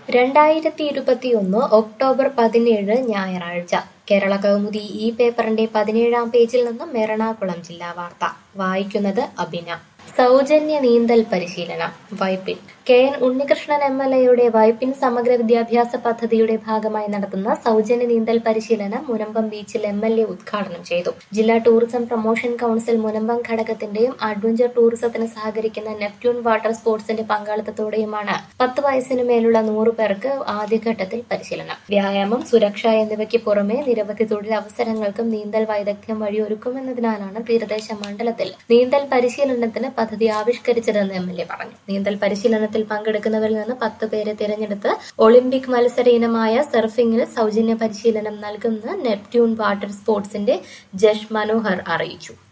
രണ്ടായിരത്തി ഇരുപത്തിയൊന്ന് ഒക്ടോബർ പതിനേഴ് ഞായറാഴ്ച കേരള കൗമുദി ഈ പേപ്പറിന്റെ പതിനേഴാം പേജിൽ നിന്നും എറണാകുളം ജില്ലാ വാർത്ത വായിക്കുന്നത് അഭിന സൗജന്യ നീന്തൽ പരിശീലനം Vypin K N Unnikrishnan M L എയുടെ വൈപ്പിൻ സമഗ്ര വിദ്യാഭ്യാസ പദ്ധതിയുടെ ഭാഗമായി നടത്തുന്ന സൗജന്യ നീന്തൽ പരിശീലനം മുനമ്പം ബീച്ചിൽ എം എൽ എ ഉദ്ഘാടനം ചെയ്തു ജില്ലാ ടൂറിസം പ്രൊമോഷൻ കൌൺസിൽ മുനമ്പം ഘടകത്തിന്റെയും അഡ്വഞ്ചർ ടൂറിസത്തിന് സഹകരിക്കുന്ന നെപ്റ്റ്യൂൺ വാട്ടർ സ്പോർട്സിന്റെ പങ്കാളിത്തത്തോടെയുമാണ് പത്ത് വയസ്സിന് മേലുള്ള നൂറ് പേർക്ക് ആദ്യഘട്ടത്തിൽ പരിശീലനം വ്യായാമം സുരക്ഷ എന്നിവയ്ക്ക് പുറമെ നിരവധി തൊഴിലവസരങ്ങൾക്കും നീന്തൽ വൈദഗ്ധ്യം വഴി ഒരുക്കുമെന്നതിനാലാണ് തീരദേശ മണ്ഡലത്തിൽ നീന്തൽ പരിശീലനത്തിന് പദ്ധതി ആവിഷ്കരിച്ചതെന്ന് എം എൽ എ പറഞ്ഞു നീന്തൽ പരിശീലനത്തിൽ പങ്കെടുക്കുന്നവരിൽ നിന്ന് പത്ത് പേരെ തിരഞ്ഞെടുത്ത് ഒളിമ്പിക് മത്സര ഇനമായ സർഫിംഗിന് സൗജന്യ പരിശീലനം നൽകുമെന്ന് നെപ്റ്റ്യൂൺ വാട്ടർ സ്പോർട്സിന്റെ ജഷ് മനോഹർ അറിയിച്ചു